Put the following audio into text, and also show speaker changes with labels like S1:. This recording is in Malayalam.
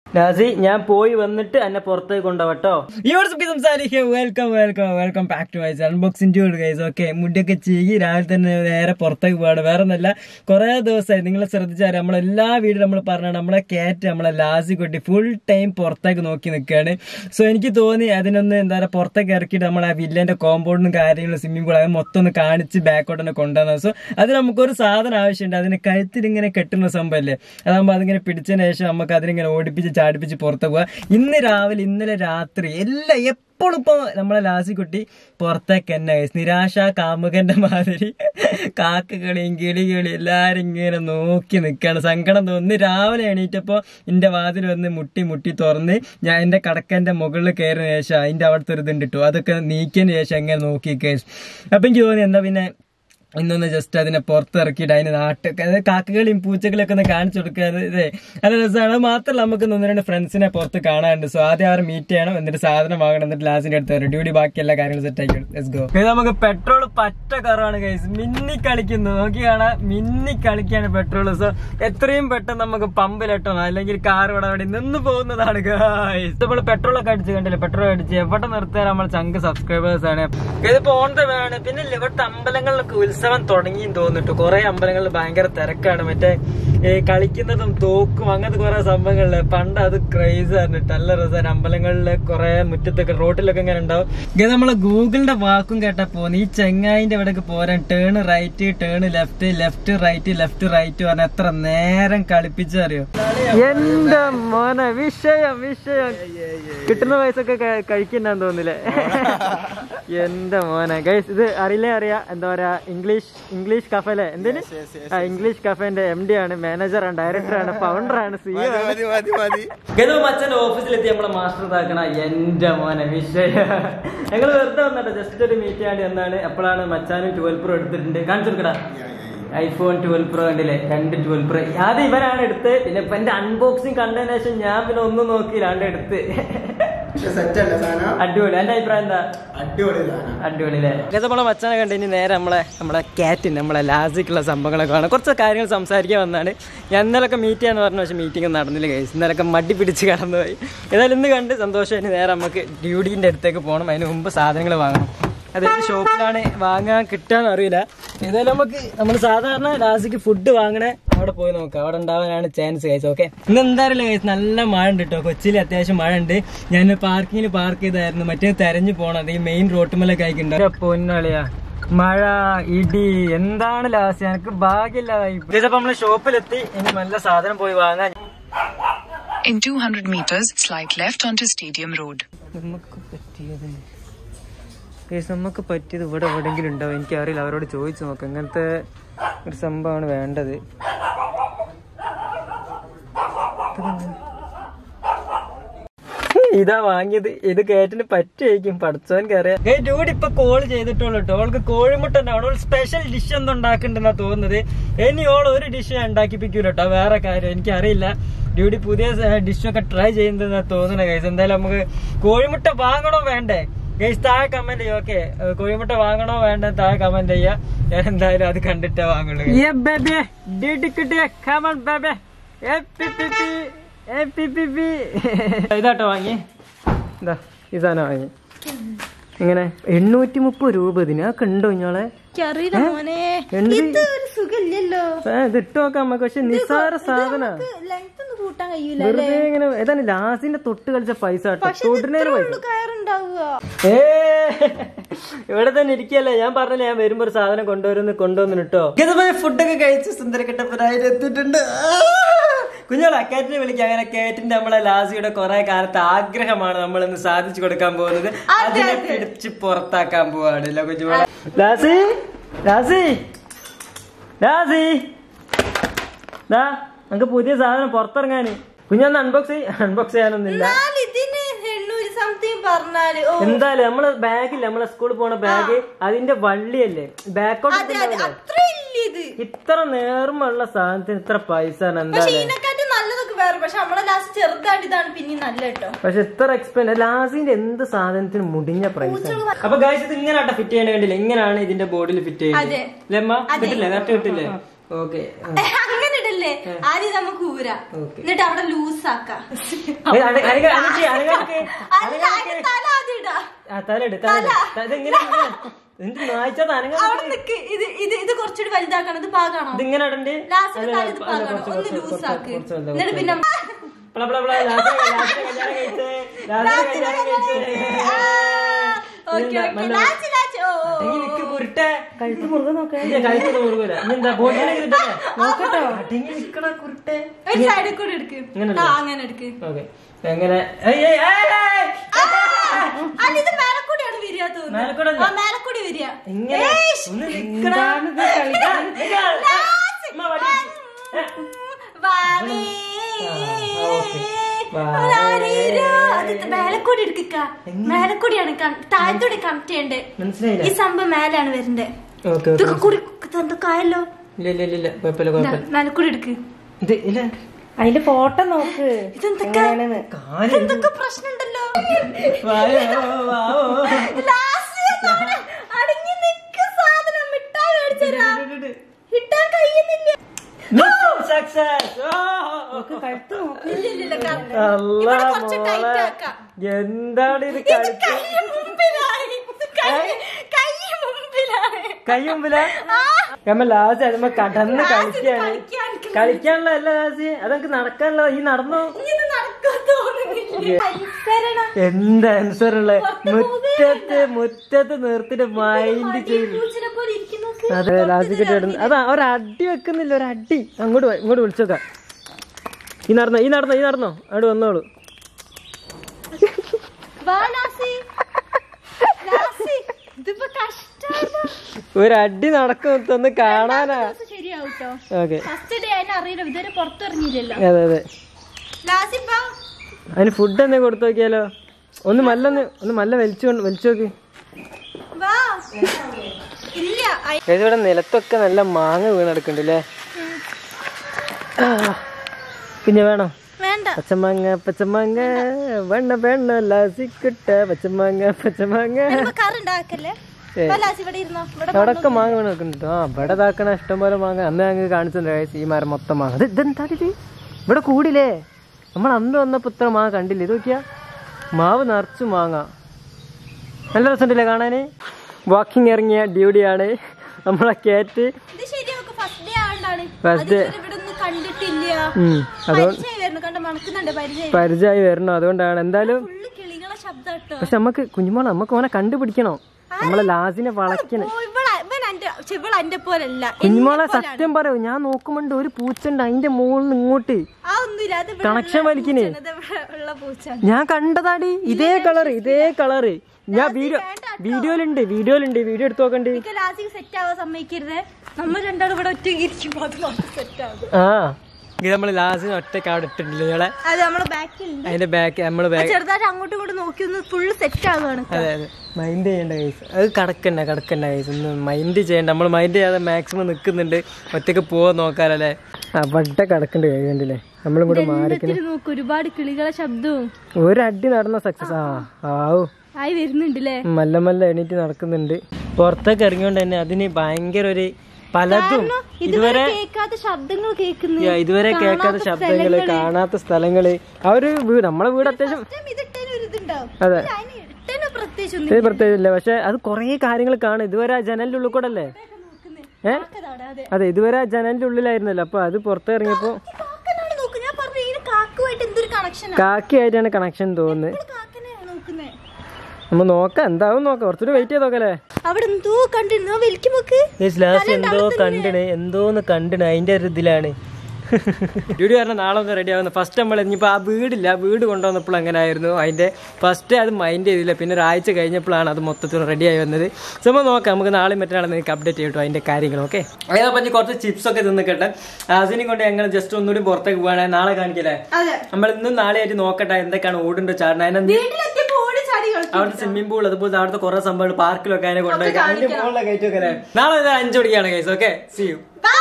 S1: നാസി ഞാൻ പോയി വന്നിട്ട് എന്നെ പുറത്തേക്ക് കൊണ്ടുപോട്ടോ സംസാരിക്കുക welcome welcome welcome back to my's unboxing to guys okay മുടിയൊക്കെ ചീകി രാവിലെ തന്നെ നേരെ പുറത്തേക്ക് പോവാണ് വേറെ ഒന്നല്ല കുറെ ദിവസമായി നിങ്ങൾ ശ്രദ്ധിച്ചാൽ നമ്മളെല്ലാ വീടും നമ്മൾ പറഞ്ഞാണ് നമ്മളെ കാറ്റ് നമ്മളെ ലാസി കൊട്ടി ഫുൾ ടൈം പുറത്തേക്ക് നോക്കി നിൽക്കുകയാണ് സോ എനിക്ക് തോന്നി അതിനൊന്ന് എന്താ പറയുക പുറത്തേക്ക് ഇറക്കിയിട്ട് നമ്മളെ വില്ലന്റെ കോമ്പൗണ്ടും കാര്യങ്ങളും സ്വിമ്മിംഗ് പൂൾ അത് മൊത്തം ഒന്ന് കാണിച്ച് ബാക്കോട്ട് തന്നെ കൊണ്ടുവന്നത് സോ അത് നമുക്കൊരു സാധനം ആവശ്യമുണ്ട് അതിന് കഴുത്തിൽ ഇങ്ങനെ കെട്ടുന്ന സംഭവമല്ലേ അതാകുമ്പോൾ അതിങ്ങനെ പിടിച്ചതിന് ശേഷം നമുക്ക് അതിനിങ്ങനെ ഓടിപ്പിച്ച് ചാടിപ്പിച്ച് പുറത്ത് പോവാ ഇന്ന് രാവിലെ ഇന്നലെ രാത്രി എല്ലാം എപ്പോഴും ഇപ്പൊ നമ്മളെ ലാസിക്കുട്ടി പുറത്തേക്ക് തന്നെ guys. നിരാശ കാമുകന്റെ മാതിരി കാക്കകളിയും കിളികളിയും എല്ലാരും ഇങ്ങനെ നോക്കി നിൽക്കാണ് സങ്കടം തോന്നി രാവിലെ എണീറ്റപ്പോ എന്റെ വാതിൽ വന്ന് മുട്ടി മുട്ടി തുറന്ന് ഞാൻ എന്റെ കടക്കന്റെ മുകളിൽ കയറിയ ശേഷം അതിന്റെ അവിടുത്തെ ഒരു ഇതുണ്ട് ട്ടോ അതൊക്കെ നീക്കിയതിന് ശേഷം എങ്ങനെ നോക്കി കേസ് അപ്പൊ എനിക്ക് തോന്നി എന്താ പിന്നെ ഇന്നൊന്ന് ജസ്റ്റ് അതിനെ പുറത്തിറക്കിയിട്ട് അതിന് നാട്ട് അതായത് കാക്കകളെയും പൂച്ചകളെയൊക്കെ ഒന്ന് കാണിച്ചു കൊടുക്കുക ഇതേ നല്ല രസമാണ് അത് മാത്രമല്ല നമുക്ക് ഒന്ന് രണ്ട് ഫ്രണ്ട്സിനെ പുറത്ത് കാണാനുണ്ട് സോ ആദ്യം അവരെ മീറ്റ് ചെയ്യണം എന്നിട്ട് സാധനം വാങ്ങണം എന്നിട്ട് ലാസ്റ്റിന്റെ അടുത്ത് വരും ഡ്യൂട്ടി ബാക്കി എല്ലാ കാര്യങ്ങളും സെറ്റ് ആക്കി ലെറ്റ്സ് ഗോ ഇത് നമുക്ക് പെട്രോൾ പറ്റ കുറവാണ് ഗൈസ് മിന്നി കളിക്കുന്നു നോക്കി കാണാം മിന്നി കളിക്കാണ് പെട്രോൾ സോ എത്രയും പെട്ടെന്ന് നമുക്ക് പമ്പിലെട്ടണം അല്ലെങ്കിൽ കാർ ഇവിടെ അവിടെ നിന്ന് പോകുന്നതാണ് ഗൈസ് നമ്മൾ പെട്രോൾ ഒക്കെ അടിച്ച് കണ്ടില്ല പെട്രോൾ അടിച്ച് എവിടെ നിർത്തിയാൽ നമ്മൾ ചങ്ക് സബ്സ്ക്രൈബേഴ്സ് ആണ് ഇതിപ്പോ ഓൺ ദ വേണ് പിന്നെ ഇല്ല, ഇവിടുത്തെ അമ്പലങ്ങളിലൊക്കെ ഉത്സവം തുടങ്ങിയും തോന്നിട്ടു കുറെ അമ്പലങ്ങളിൽ ഭയങ്കര തിരക്കാണ് മറ്റേ ഈ കളിക്കുന്നതും തോക്കും അങ്ങനത്തെ കുറെ സംഭവങ്ങളില് പണ്ട് അത് ക്രൈസ് ആണ് നല്ല രസമാണ് അമ്പലങ്ങളില് കുറെ മുറ്റത്തൊക്കെ റോട്ടിലൊക്കെ ഇങ്ങനെ ഉണ്ടാവും ഇത് നമ്മള് ഗൂഗിളിന്റെ വാക്കും കേട്ടപ്പോ ഈ ചെങ്ങായിന്റെ ഇവിടേക്ക് പോരാൻ turn right turn left left right left right പറഞ്ഞ എത്ര നേരം കളിപ്പിച്ചറിയോ എന്റെ മോനെ വിഷയം വിഷയം കിട്ടുന്ന പൈസൊക്കെ കഴിക്കണ്ടെന്ന് തോന്നില്ലേ എന്റെ മോനെ ഗൈസ് ഇത് അറിയില്ലേ അറിയാ എന്താ പറയാ ഇംഗ്ലീഷ് ഇംഗ്ലീഷ് കഫേലെ എന്തിന് ആ ഇംഗ്ലീഷ് കഫേന്റെ എം ഡി ആണ് മാനേജറാണ് ഡയറക്ടറാണ് ഫൗണ്ടറാണ് സിഇഒ ഗതോ മച്ചന്റെ ഓഫീസിലെത്തി നമ്മളെ മാസ്റ്റർ ഇതാക്കണ എന്റെ മോനെ വിഷയ ഞങ്ങൾ വെറുതെ വന്നിട്ട് ജസ്റ്റ് ഒരു മീറ്റ് ചെയ്യാണ്ടി എന്നാണ് അപ്പോഴാണ് മച്ചാനും ട്വൽവ് പ്രോ എടുത്തിട്ടുണ്ട് കാണിച്ചു കൊടുക്കടാ ഐഫോൺ ട്വൽവ് പ്രോ കണ്ടില്ലേ രണ്ട് ട്വൽവ് പ്രോ ആദ്യം ഇവരാണ് എടുത്ത് പിന്നെ ഇപ്പൊ എന്റെ അൺബോക്സിങ് കണ്ടതിന് ശേഷം ഞാൻ പിന്നെ ഒന്നും നോക്കിയില്ല രണ്ട് എടുത്ത്
S2: സെറ്റല്ല സാധനം
S1: അടിപൊളി എന്റെ അഭിപ്രായം എന്താ
S2: അടിപൊളി സാധനം
S1: അടിപൊളിയില്ലേ ഇത് നമ്മളെ മച്ചാനെ കണ്ട് ഇനി നേരെ നമ്മളെ നമ്മളെ ക്യാറ്റിന് നമ്മളെ ലാസിക്കുള്ള സംഭവങ്ങളൊക്കെ കാണാം കുറച്ച് കാര്യങ്ങൾ സംസാരിക്കാൻ വന്നാണ് ഞാൻ ഇന്നലൊക്കെ മീറ്റ് ചെയ്യാന്ന് പറഞ്ഞു പക്ഷെ മീറ്റിംഗ് നടന്നില്ല കേസ് ഇന്നലൊക്കെ മടി പിടിച്ച് കടന്നുപോയി ഏതായാലും ഇന്ന് കണ്ട് സന്തോഷമായിട്ട് നേരെ നമുക്ക് ഡ്യൂഡീൻ്റെ അടുത്തേക്ക് പോകണം അതിന് മുമ്പ് സാധനങ്ങൾ വാങ്ങണം അതായത് ഷോപ്പിലാണ് വാങ്ങാൻ കിട്ടാന്ന് അറിയില്ല ഏതായാലും നമുക്ക് നമ്മൾ സാധാരണ ലാസിക്ക് ഫുഡ് വാങ്ങണേ അവിടെ പോയി നോക്കാം അവിടെ ഉണ്ടാവാനാണ് ചാൻസ് കഴിച്ചു ഓക്കെ ഇന്ന് എന്തായാലും കഴിച്ചു നല്ല മഴ ഉണ്ട് കേട്ടോ കൊച്ചിയിൽ അത്യാവശ്യം മഴ ഉണ്ട് ഞാൻ പാർക്കിങ്ങിൽ പാർക്ക് ചെയ്തായിരുന്നു മറ്റേ തെരഞ്ഞു പോണത് ഈ മെയിൻ റോട്ടുമലൊക്കെ ആയിക്കുണ്ട് പൊന്നളിയാ മഴ ഇടി എന്താണ് ലാസ്റ്റ് എനിക്ക് ഭാഗ്യമില്ലാതായി ഇതിപ്പോ നമ്മള് ഷോപ്പിലെത്തി ഇനി നല്ല സാധനം പോയി വാങ്ങാൻ
S3: In 200 meters, slide left onto Stadium Road.
S1: നമുക്ക് പറ്റിയത് കേസ് നമുക്ക് പറ്റിയത് ഇവിടെ എവിടെയെങ്കിലും ഉണ്ടാവും എനിക്കറിയില്ല അവരോട് ചോദിച്ചു നോക്കാം ഇങ്ങനത്തെ ഒരു സംഭവമാണ് വേണ്ടത് ഇതാ വാങ്ങിയത് ഇത് കേട്ടിന് പറ്റുമായിരിക്കും പഠിച്ചവൻ കയറിയാ ഡൂഡ് ഇപ്പൊ കോൾ ചെയ്തിട്ടുള്ളൂ കേട്ടോ അവൾക്ക് കോഴിമുട്ട ഉണ്ടാവണം അവൾ സ്പെഷ്യൽ ഡിഷ് എന്തോ ഉണ്ടാക്കുന്നുണ്ടെന്നാ തോന്നുന്നത് ഇനി ഓൾ ഒരു ഡിഷ് ഉണ്ടാക്കിപ്പിക്കൂല കേട്ടോ വേറെ കാര്യം എനിക്കറിയില്ല ഡ്യൂട്ടി പുതിയ ഡിഷൊക്കെ ട്രൈ ചെയ്യുന്നതെന്നാ തോന്നുന്നത് ഗൈസ് എന്തായാലും നമുക്ക് കോഴിമുട്ട വാങ്ങണോ വേണ്ടേ ഗൈസ് താഴെ കമന്റ് ചെയ്യും ഓക്കെ കോഴിമുട്ട വാങ്ങണോ വേണ്ട താഴെ കമന്റ് ചെയ്യാ ഞാൻ എന്തായാലും അത് കണ്ടിട്ടേ വാങ്ങുള്ളൂ ഇതാട്ടോ വാങ്ങി ഇതാ ഇതാണ് വാങ്ങി ഇങ്ങനെ എണ്ണൂറ്റി മുപ്പത് രൂപ ഇതിന് അതൊക്കെ ഉണ്ടോ ഇങ്ങളെ
S4: എനിക്കറിയില്ല മോനെ
S1: എന്ത്?
S4: ഇത് ഒരു സുഖമില്ലല്ലോ
S1: ഇത് ഇട്ട് നോക്കാം നമുക്ക് പക്ഷെ നിസ്സാര സാധന
S4: ലെങ്ത് ഒന്നും കൂട്ടാൻ കഴിയൂല
S1: വെറുതെ ഇങ്ങനെ ഏതാണ് ലാസിന്റെ തൊട്ട് കളിച്ച പൈസ കേട്ടോ
S4: പക്ഷെ
S1: തൊട്ടിനേര് പൈസ
S4: കയറുണ്ടാവുക
S1: ഏ ഇവിടെ തന്നെ ഇരിക്കല്ലേ ഞാൻ പറഞ്ഞില്ല ഞാൻ വരുമ്പോ ഒരു സാധനം കൊണ്ടുവരുന്നു കൊണ്ടുവന്നു കേട്ടോ ഇതുപോലെ ഫുഡൊക്കെ കഴിച്ച് സുന്ദരക്കെട്ടപ്പനായിട്ട് എത്തിയിട്ടുണ്ട് കുഞ്ഞോളെ കാറ്റിനെ വിളിക്കുക അങ്ങനെ കേറ്റിന്റെ നമ്മളെ ലാസിയുടെ കുറെ കാലത്തെ ആഗ്രഹമാണ് നമ്മൾ ഇന്ന് സാധിച്ചു കൊടുക്കാൻ പോകുന്നത് അതിനെ പിടിച്ച് പുറത്താക്കാൻ പോവാണല്ലോ കുഞ്ഞുമോളെ ലാസി ലാസി ലാസി ദാ നമുക്ക് പുതിയ സാധനം പുറത്തിറങ്ങാന് കുഞ്ഞൊന്ന് അൺബോക്സ് അൺബോക്സ് ചെയ്യാനൊന്നുമില്ല
S4: എന്നാൽ ഇതിന് എണ്ണൂറ് സംതിങ് പറഞ്ഞാല് ഓ
S1: എന്തായാലും നമ്മളെ ബാഗില്ലേ നമ്മളെ സ്കൂളിൽ പോണ ബാഗ് അതിന്റെ വള്ളിയല്ലേ ബാക്കോട്ട്
S4: അതെ അതെ അത്ര ഇല്ല ഇത്
S1: ഇത്ര നേർമുള്ള സാധനത്തിന് ഇത്ര പൈസ ആണ്
S4: പക്ഷെ
S1: എന്തായാലും
S4: ഇതിനെക്കാട്ടും നല്ലതൊക്കെ വേറെ പക്ഷെ നമ്മളെ ലാസ്റ്റ് ചെറുതായിട്ട് ഇതാണ് പിന്നെ നല്ല കേട്ടോ
S1: പക്ഷെ ഇത്ര എക്സ്പെൻസ് ലാസിന്റെ എന്ത് സാധനത്തിന് മുടിഞ്ഞ പ്രൈസ് അപ്പൊ ഗായ്സ് ഇത് ഇങ്ങനെ ഫിറ്റ് ചെയ്യേണ്ട വേണ്ടില്ല ഇങ്ങനെയാണ് ഇതിന്റെ ബോഡിയിൽ ഫിറ്റ്
S4: അതെ.
S1: ചെയ്യുന്നത് ലെമ്മ കിട്ടില്ലേ കറക്റ്റ് കിട്ടില്ലേ ഓക്കെ
S4: അങ്ങനെ ഇടല്ലേ ഉണ്ടല്ലേ ആദ്യം നമുക്ക് ഊരാ
S1: Okay.
S4: എന്നിട്ട് അവിടെ ലൂസ് ആക്കാം
S1: ഏയ്, അന- അനങ്ങ- അനക്ക്, അനങ്ങക്ക്.
S4: അല്ല അതിന് തല ആദ്യം ഇടാ
S1: ആ, തലയിട്, തലയിട്. ഇതെങ്ങനെ നിന്റെ നാഴ്ചത് അനങ്ങ
S4: അവിടെ നിക്ക് ഇത് ഇത് ഇത് കുറച്ചുകൂടി വലുതാക്കണം ഇത് പാകാണോ
S1: ഇതിങ്ങനെ ഇടണ്ട്
S4: ലാസ്റ്റ്
S1: അല്ല,
S4: കാലത്ത്
S1: അല്ല,
S4: പാകാണോ
S1: കുറച്ച്,
S4: ഒന്ന്
S1: കുറച്ച്,
S4: ലൂസ്
S1: കുറച്ച്,
S4: ആക്ക്
S1: കുറച്ച് വലുതാ,
S4: എന്നിട്ട്
S1: കുറച്ച്
S4: പിന്നെ
S1: പ്ല, പ്ല, പ്ല, ലാസ്റ്റ് ലാസ്റ്റ് കല്യാണം കഴിച്ചേ. ലാസ്റ്റ് കല്യാണം കഴിച്ചേ.
S4: ഓക്കെ
S1: ഇതെന്താ,
S4: ഓക്കെ
S1: നല്ല-
S4: ലാച്ച് ലാച്ച് ഓ ഓ,
S1: അടങ്ങി നിക്ക് കുരുട്ടെ. കഴുത്ത് മുറുകെ നോക്ക്. ഇല്ല, കഴുത്ത് മുറുകൂല. ഇനി എന്താ, ബോഡിയിലേക്ക് ഇട്ടേ? നോക്കട്ടോ. അടങ്ങി നിക്കടാ കുരുട്ടെ.
S4: ഒരു സൈഡിൽ കൂടി എടുക്ക്
S1: ഇങ്ങനെ
S4: ആ അങ്ങനെ എടുക്ക്
S1: ഓക്കേ. എങ്ങനെ ഏയ്, ഏയ്, ഏയ്, ഏയ്.
S4: ആ, അല്ല ഇത് മേലക്കൂടിയാണ് വരിക തോന്നുന്നു
S1: മേലക്കൂടല്ല.
S4: ആ മേലക്കൂടി വരിക
S1: ഇങ്ങനെ
S4: ഏയ്,
S1: ഒന്ന് നിക്കടാ. ആ, നിക്കാ. ഉമ്മ വടി. ഏ.
S4: വാവേ.
S1: ആ, ഓക്കേ. വാവേ.
S4: ഒരാരീരോ. അത് മേലക്കൂടി എടുക്ക മേലക്കൂടിയാണ് താഴത്തോടെ കണക്ട് ചെയ്യണ്ടേ
S1: മനസ്സിലായില്ല
S4: ഈ സംഭവം മേലാണ് വരണ്ടേ
S1: ഓക്കെ
S4: ഇതൊക്കെ കൂടി എന്തൊക്കെ ആയല്ലോ
S1: ഇല്ല ഇല്ല ഇല്ല ഇല്ല കുഴപ്പമില്ല കുഴപ്പമില്ല
S4: മേലക്കൂടി എടുക്ക്
S1: ഇത് ഇല്ല
S5: അതിന്റെ ഫോട്ടോ നോക്ക്
S4: ഇതെന്തൊക്കെ
S5: എങ്ങനെയാണെന്ന്
S1: കാല്
S4: എന്തൊക്കെ പ്രശ്നമുണ്ടല്ലോ
S1: വായോ, വായോ.
S4: ലാസ്റ്റ് എന്താണ്? അടങ്ങി നിക്ക് സാധനം മിഠായി മേടിച്ചരാ ഇട്ടാൻ കഴിയുന്നില്ല
S1: Mission success. ഓ, ഓ, ഓ.
S5: കഴുത്ത് നോക്ക്
S4: ഇല്ല, ഇല്ല, ഇല്ല, കറ-
S1: അല്ല
S4: ഇവിടെ കുറച്ച്
S1: മോളെ
S4: tight ആക്കാം.
S1: എന്താണ് ഇത്
S4: ഇത്
S1: കളിച്ച
S4: കൈ മുമ്പിലായി. ഇത് കൈ- കൈ മുമ്പിലായി.
S1: കൈ മുമ്പിലാ നമ്മ ലാസ്റ്റ് അതുമ്പോ കടന്ന് കളിക്കാണ്
S4: കളിക്കാൻ
S1: കളിക്കാനുള്ള അല്ല ലാസ്റ്റ് അതൊക്കെ നടക്കാനുള്ള ഈ നടന്നോ
S4: ഇങ്ങനെ നടക്കാൻ തോന്നുന്നില്ല. അനുസരണം.
S1: എന്ത് ആൻസർ ഉള്ള
S4: പുറത്ത്
S1: മുറ്റത്ത് മുറ്റത്ത് നിർത്തിട്ട് മൈൻഡ് ചെയ്തു
S4: പൂച്ചനെ പോലെ ഇരിക്കുന്നു.
S1: അതെ ലാസ്റ്റ് കിട്ടി അതാ ഒരടി വെക്കുന്നില്ല ഒരടി അങ്ങോട്ട് വാ, ഇങ്ങോട്ട് വിളിച്ചോക്കാം ഈ നടന്നോ ഈ നടന്നോ ഈ നടന്നോ അവിടെ വന്നോളൂ
S4: വാ, ലാസി. ലാസി. ഇതിപ്പോ കഷ്ടാണ്.
S1: ഒരടി നടക്കുന്നൊന്ന് കാണാനാ
S4: ഇത് ശരിയാവും ട്ടോ.
S1: ഓക്കെ
S4: ഫസ്റ്റ് ഡേ അതിന് അറിയില്ല ഇതുവരെ പുറത്തിറങ്ങിയില്ലല്ലോ
S1: അതെ അതെ
S4: ലാസിപ്പ
S1: അതിന് ഫുഡ് എന്നെ കൊടുത്തു നോക്കിയാലോ ഒന്ന് മല്ലൊന്ന് ഒന്ന് മല്ല വലിച്ചു കൊണ്ട് വലിച്ചു നോക്ക്
S4: വാ ഇല്ല അയ്-
S1: ഗൈസ്, ഇവിടെ നിലത്തൊക്കെ നല്ല മാങ്ങ വീണെടുക്കണ്ടല്ലേ പിന്നെ വേണോ
S4: വേണ്ട
S1: പച്ചമാങ്ങ പച്ചമാങ്ങ വെണ്ണ വെണ്ണ ലാസിക്കിട്ട പച്ചമാങ്ങ പച്ചമാങ്ങ
S4: കറുണ്ടാക്കല്ലേ
S1: ഏ.
S4: ലാസി ഇവിടെ ഇരുന്നോ ഇവിടെ
S1: അവിടൊക്കെ മാങ്ങ വീണ് നിൽക്കുന്നുണ്ട് ആ ഇവിടെ ഇതാക്കണ ഇഷ്ടംപോലെ മാങ്ങ അന്ന് ഞങ്ങൾ കാണിച്ചിട്ടുണ്ട് guys, ഈ മരം മൊത്തം മാങ്ങ ഇത് ഇതെന്താ ഇത് ഇവിടെ കൂടില്ലേ നമ്മൾ അന്ന് വന്നപ്പോ ഇത്ര മാങ്ങ കണ്ടില്ലേ ഇത് നോക്കിയാ മാവ് നിറച്ചു മാങ്ങ നല്ല രസമുണ്ടല്ലേ കാണാന് വാക്കിംഗ് ഇറങ്ങിയ ഡ്യൂട്ടിയാണ് നമ്മളെ കേറ്റ്
S4: ഇത് ശരിയാക്കും ഫസ്റ്റ് ഡേ ആണ്ടാണ്
S1: First day.
S4: ഇവിടെ ഒന്നും കണ്ടിട്ടില്ല
S1: ഉം അതുകൊണ്ട്
S4: പരിചയം വരുന്നു കണ്ട മണക്കുന്നുണ്ട് പരിചയം
S1: പരിചയമായി വരണം അതുകൊണ്ടാണ് എന്തായാലും
S4: ഫുള്ള് കിളികളെ ശബ്ദം കേട്ടോ
S1: പക്ഷെ നമുക്ക് കുഞ്ഞുമോളെ നമുക്ക് ഓനെ കണ്ടുപിടിക്കണോ നമ്മളെ ലാസിനെ വളയ്ക്കണേ
S4: ഓ, ഇവള ഇവൻ എന്റെ ഛെ, ഇവള് എന്റെ പോലല്ല
S1: കുഞ്ഞുമോളെ സത്യം പറയൂ ഞാൻ നോക്കുമ്പോണ്ട് ഒരു പൂച്ചുണ്ട് അതിന്റെ മുകളിൽ നിന്ന് ഇങ്ങോട്ട്
S4: ആ ഒന്നുമില്ല അത് ഇവിടെ
S1: കണക്ഷൻ
S4: ഉള്ള
S1: വലിക്കിന്.
S4: പൂച്ചയാണ്. ഇത് ഇവിടെ ഉള്ള പൂച്ച
S1: ഞാൻ കണ്ടതാടി ഇതേ കളറ് ഇതേ കളറ് ഞാൻ വീഡിയോ വീഡിയോയിലുണ്ട് വീഡിയോയിലുണ്ട് വീഡിയോ എടുത്ത് നോക്കണ്ട്
S4: എനിക്ക് ലാസ്റ്റ് സെറ്റ് ആവാൻ സമ്മതിക്കരുത് നമ്മൾ രണ്ടാളും ഇവിടെ ഒറ്റ ഇരിക്കുമ്പോ അത് മാത്രം സെറ്റ് ആകും
S1: ആ ഇത് നമ്മള് ലാസിന് ഒറ്റക്ക് അവിടെ ഇട്ടിട്ടില്ല ഇയാളെ
S4: അത് നമ്മളെ ബാക്കിൽ
S1: അതിന്റെ ബാക്ക് നമ്മള് ബാക്ക്
S4: ചെറുതായിട്ട് അങ്ങോട്ടും ഇങ്ങോട്ടും നോക്കി ഒന്ന് ഫുള്ള് സെറ്റ് ആവുകയാണ്
S1: അതെ അതെ മൈൻഡ് ചെയ്യേണ്ട കേസ് അത് കടക്കണ്ട കടക്കണ്ട കേസ് ഒന്ന് മൈൻഡ് ചെയ്യണ്ട നമ്മൾ മൈൻഡ് ചെയ്യാതെ മാക്സിമം നിൽക്കുന്നുണ്ട് ഒറ്റക്ക് പോവാൻ നോക്കാറല്ലേ അവിടെ കിടക്കണ്ട കേസ് കണ്ടില്ലേ നമ്മളും കൂടെ മാറിക്കണേ
S4: നോക്ക് ഒരുപാട് കിളികളെ ശബ്ദവും
S1: ഒരടി നടന്ന സക്സസ് ആ ആവൂ
S4: ആയി വരുന്നുണ്ടല്ലേ
S1: മല്ല മല്ല എണീറ്റ് നടക്കുന്നുണ്ട് പുറത്തേക്ക് ഇറങ്ങിയോണ്ട് തന്നെ അതിന് ഭയങ്കര ഒരു പലതും ഇതുവരെ
S4: കേൾക്കാത്ത ശബ്ദങ്ങൾ കേൾക്കുന്നു
S1: യാ, ഇതുവരെ കേൾക്കാത്ത ശബ്ദങ്ങള് കാണാത്ത സ്ഥലങ്ങള് ആ ഒരു വീട് നമ്മളെ വീട് അത്യാവശ്യം
S4: ഇതിട്ടേന് ഒരു ഇതുണ്ടാവും
S1: അതെ
S4: അതിന് ഇട്ടേന് പ്രത്യേകിച്ച് ഒന്നും
S1: ഇത് പ്രത്യേകില്ല പക്ഷെ അത് കൊറേ കാര്യങ്ങൾ കാണും ഇതുവരെ ആ ജനലിന്റെ ഉള്ളിൽ കൂടെ അല്ലേ ഏ
S4: കാക്കതാണ് അതെ
S1: അതെ ഇതുവരെ ആ ജനലിന്റെ ഉള്ളിലായിരുന്നല്ലോ അപ്പൊ അത് പുറത്തിറങ്ങിയപ്പോ
S4: കാക്കനാണ് നോക്കുന്നത് ഞാൻ പറഞ്ഞു ഇതിന് കാക്കുമായിട്ട് എന്തൊരു കണക്ഷനാ
S1: കാക്കയായിട്ടാണ് കണക്ഷൻ തോന്നുന്നത്
S4: കാക്കനെയാണ് നോക്കുന്നത്
S1: നമ്മ നോക്കാം എന്താവും നോക്കാം കുറച്ചുകൂടി വെയിറ്റ് ചെയ്ത് നോക്കല്ലേ
S4: അവിടെ എന്തോ കണ്ടിരുന്നോ വലിക്കും നോക്ക്
S1: ലാസ്റ്റ് എന്തോ കണ്ടിന് എന്തോന്ന് കണ്ടിന് അതിന്റെ ഒരു ഇതിലാണ് വീഡിയോ പറഞ്ഞാൽ നാളെ ഒന്ന് റെഡി ആവുന്നത് ഫസ്റ്റ് നമ്മൾ ഇനിയിപ്പോൾ ആ വീടില്ല ആ വീട് കൊണ്ടുവന്നപ്പോൾ അങ്ങനെ ആയിരുന്നു അതിന്റെ ഫസ്റ്റ് അത് മൈൻഡ് ചെയ്തില്ല പിന്നെ ഒരാഴ്ച കഴിഞ്ഞപ്പോഴാണ് അത് മൊത്തത്തിൽ റെഡി ആയി വന്നത് സോ നമ്മൾ നോക്കാം നമുക്ക് നാളെ മറ്റന്നാൾ നിങ്ങൾക്ക് അപ്ഡേറ്റ് ചെയ്യട്ടോ അതിന്റെ കാര്യങ്ങൾ ഓക്കെ അങ്ങനെ പറ്റി കുറച്ച് ചിപ്സ് ഒക്കെ തിന്നിക്കട്ടെ അതിനെ കൊണ്ട് ഞങ്ങൾ ജസ്റ്റ് ഒന്നുകൂടി പുറത്തേക്ക് പോകണേ നാളെ കാണിക്കല്ലേ
S4: അതെ
S1: നമ്മൾ ഇന്നും നാളെ ആയിട്ട് നോക്കട്ടെ എന്തൊക്കെയാണ് ഓടുണ്ടോ ചാടണം അതിനെ
S4: വീട്ടിലെത്തിയപ്പോ ഓടി ചാടി കളിക്കും
S1: അവിടുത്തെ സ്വിമ്മിംഗ് പൂൾ അതുപോലെ അവിടുത്തെ കുറെ സംഭവങ്ങൾ പാർക്കിലൊക്കെ അതിനെ കൊണ്ടുപോയി അതിന്റെ മുകളിലൊക്കെ കയറ്റി വെക്കല്ലേ നാളെ ഒരു അഞ്ചു മണിക്കാണ് case okay see you
S4: by